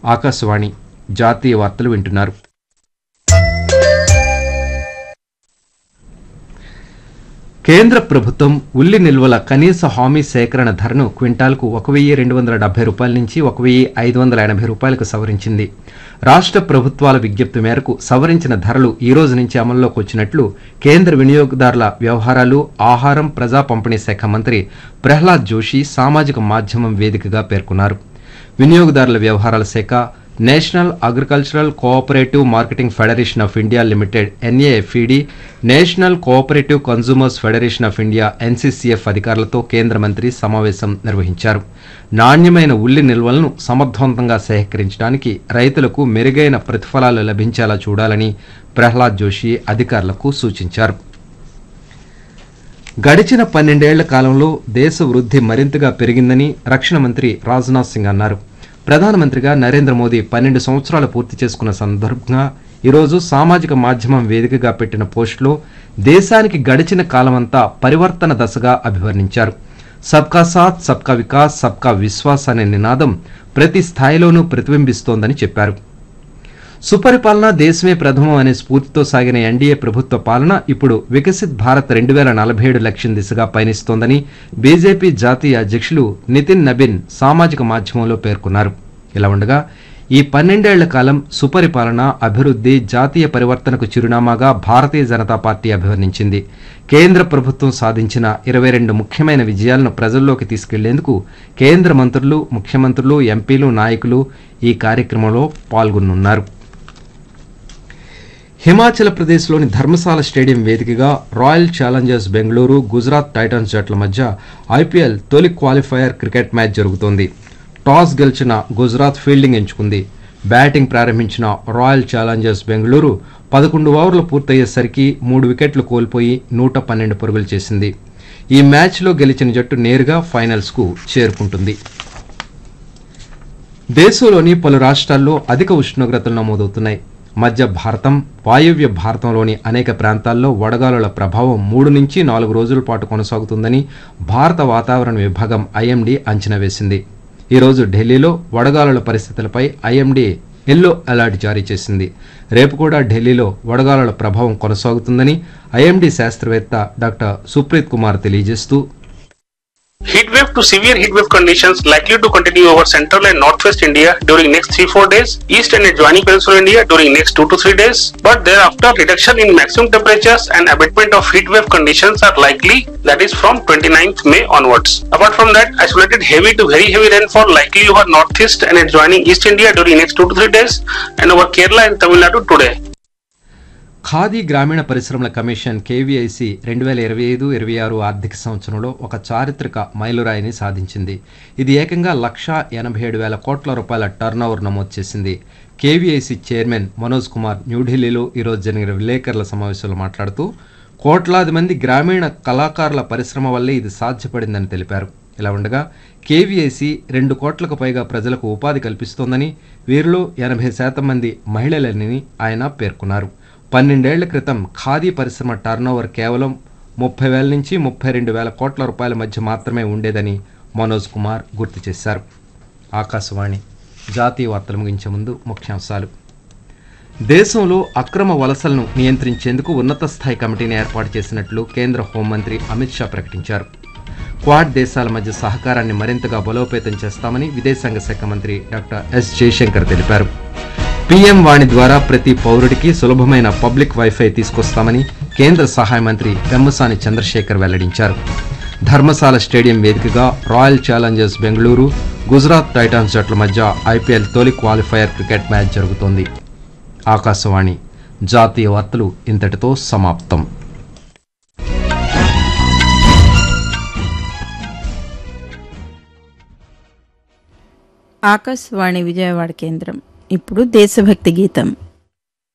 ఆకాశవాణి జాతీయ వార్తలు వింటున్నారు కేంద్ర ప్రభుత్వం ఉల్లి నిల్వల కనీస హామీ సేకరణ ధరను క్వింటాల్కు ఒక వెయ్యి రెండు వందల డెబ్బై రూపాయల నుంచి ఒక వెయ్యి ఐదు వందల ఎనభై రూపాయలకు సవరించింది రాష్ట్ర ప్రభుత్వాల విజ్ఞప్తి మేరకు సవరించిన ధరలు ఈ రోజు నుంచి అమల్లోకి వచ్చినట్లు కేంద్ర వినియోగదారుల వ్యవహారాలు ఆహారం ప్రజా పంపిణీ శాఖ మంత్రి ప్రహ్లాద్ జోషి సామాజిక మాధ్యమం వేదికగా పేర్కొన్నారు వినియోగదారుల వ్యవహారాల శాఖ national agricultural cooperative marketing federation of India limited NAFED national cooperative consumers federation of India NCCF అధికారులతో కేంద్ర మంత్రి సమావేశం నిర్వహించారు నాణ్యమైన ఉల్లి నిల్వలను సమర్థవంతంగా సేకరించడానికి రైతులకు మెరుగైన ప్రతిఫలాలు లభించేలా చూడాలని ప్రహ్లాద్ జోషి అధికారులకు సూచించారు గడిచిన పన్నెండేళ్ల కాలంలో దేశ వృద్ధి మరింతగా పెరిగిందని రక్షణ మంత్రి రాజ్నాథ్ సింగ్ అన్నారు ప్రధానమంత్రిగా నరేంద్ర మోదీ పన్నెండు సంవత్సరాలు పూర్తి చేసుకున్న సందర్భంగా ఈరోజు సామాజిక మాధ్యమం వేదికగా పెట్టిన పోస్టులో దేశానికి గడిచిన కాలమంతా పరివర్తన దశగా అభివర్ణించారు సబ్కా సాత్ సబ్కా వికాస్ సబ్కా విశ్వాస్ అనే నినాదం ప్రతి స్థాయిలోనూ ప్రతిబింబిస్తోందని చెప్పారు సుపరిపాలన దేశమే ప్రథమం అనే స్ఫూర్తితో సాగిన ఎన్డీఏ ప్రభుత్వ పాలన ఇప్పుడు వికసిత్ భారత్ రెండు వేల నలభై ఏడు లక్ష్యం దిశగా పయనిస్తోందని బీజేపీ జాతీయ అధ్యక్షులు నితిన్ నబిన్ సామాజిక మాధ్యమంలో పేర్కొన్నారు ఇలా ఉండగా ఈ పన్నెండేళ్ల కాలం సుపరిపాలన అభివృద్ధి జాతీయ పరివర్తనకు చిరునామాగా భారతీయ జనతా పార్టీ అభివర్ణించింది కేంద్ర ప్రభుత్వం సాధించిన ఇరవై రెండు ముఖ్యమైన విజయాలను ప్రజల్లోకి తీసుకెళ్లేందుకు కేంద్ర మంత్రులు ముఖ్యమంత్రులు ఎంపీలు నాయకులు ఈ కార్యక్రమంలో పాల్గొనున్నారు హిమాచల్ ప్రదేశ్లోని ధర్మశాల స్టేడియం వేదికగా Royal Challengers Bengaluru Gujarat Titans జట్ల మధ్య ఐపీఎల్ తొలి క్వాలిఫైయర్ క్రికెట్ మ్యాచ్ జరుగుతోంది టాస్ గెలిచిన గుజరాత్ ఫీల్డింగ్ ఎంచుకుంది బ్యాటింగ్ ప్రారంభించిన రాయల్ ఛాలెంజర్స్ బెంగళూరు పదకొండు ఓవర్లు పూర్తయ్యేసరికి మూడు వికెట్లు కోల్పోయి నూట పన్నెండు పరుగులు చేసింది ఈ మ్యాచ్లో గెలిచిన జట్టు నేరుగా ఫైనల్స్కు చేరుకుంటుంది దేశంలోని పలు రాష్ట్రాల్లో అధిక ఉష్ణోగ్రతలు నమోదవుతున్నాయి మధ్య భారతం వాయువ్య భారతంలోని అనేక ప్రాంతాల్లో వడగాలుల ప్రభావం మూడు నుంచి నాలుగు రోజుల పాటు కొనసాగుతుందని భారత వాతావరణ విభాగం ఐఎండీ అంచనా వేసింది ఈరోజు ఢిల్లీలో వడగాలుల పరిస్థితులపై ఐఎండీ ఎల్లో అలర్ట్ జారీ చేసింది రేపు కూడా ఢిల్లీలో వడగాలుల ప్రభావం కొనసాగుతుందని ఐఎండీ శాస్త్రవేత్త డాక్టర్ సుప్రీత్ కుమార్ తెలియజేస్తూ Heat wave to severe heat wave conditions likely to continue over central and northwest India during next 3-4 days, east and adjoining peninsular India during next 2 to 3 days, but thereafter reduction in maximum temperatures and abatement of heat wave conditions are likely that is from 29th May onwards. Apart from that, isolated heavy to very heavy rainfall likely over northeast and adjoining east India during next 2 to 3 days and over Kerala and Tamil Nadu today. Khadi గ్రామీణ పరిశ్రమల commission KVIC రెండు వేల ఇరవై ఐదు ఇరవై ఆరు ఆర్థిక సంవత్సరంలో ఒక చారిత్రక మైలురాయిని సాధించింది ఇది ఏకంగా లక్షా ఎనభై ఏడు వేల కోట్ల రూపాయల టర్నోవర్ నమోదు చేసింది కేవీఐసి చైర్మన్ మనోజ్ కుమార్ న్యూఢిల్లీలో ఈరోజు జరిగిన విలేకరుల సమావేశంలో మాట్లాడుతూ కోట్లాది మంది గ్రామీణ కళాకారుల పరిశ్రమ వల్లే ఇది సాధ్యపడిందని తెలిపారు ఇలా ఉండగా కేవీఐసి రెండు కోట్లకు పైగా ప్రజలకు ఉపాధి కల్పిస్తోందని వీరిలో ఎనభై శాతం మంది మహిళలని ఆయన పేర్కొన్నారు పన్నెండేళ్ల క్రితం ఖాదీ పరిశ్రమ టర్నోవర్ కేవలం ముప్పై వేల నుంచి ముప్పై రెండు వేల కోట్ల రూపాయల మధ్య మాత్రమే ఉండేదని మనోజ్ కుమార్ గుర్తు చేశారు ఆకాశవాణి జాతీయ వార్తలు ముగించే ముందు ముఖ్యాంశాలు దేశంలో అక్రమ వలసలను నియంత్రించేందుకు ఉన్నత స్థాయి కమిటీని ఏర్పాటు చేసినట్లు కేంద్ర హోంమంత్రి అమిత్ షా ప్రకటించారు క్వాడ్ దేశాల మధ్య సహకారాన్ని మరింతగా బలోపేతం చేస్తామని విదేశాంగ శాఖ మంత్రి డాక్టర్ ఎస్ జయశంకర్ తెలిపారు పీఎం వాణి ద్వారా ప్రతి పౌరుడికి సులభమైన పబ్లిక్ వైఫై తీసుకొస్తామని కేంద్ర సహాయ మంత్రి పెమ్మసాని చంద్రశేఖర్ వెల్లడించారు ధర్మశాల స్టేడియం వేదికగా Royal Challengers Bengaluru Gujarat Titans జట్ల మధ్య ఐపీఎల్ తొలి క్వాలిఫైయర్ క్రికెట్ మ్యాచ్ జరుగుతోంది ఆకాశవాణి జాతీయ వార్తలు ఇంతటితో సమాప్తం ఆకాశవాణి విజయవాడ కేంద్రం ఇప్పుడు దేశభక్తి గీతం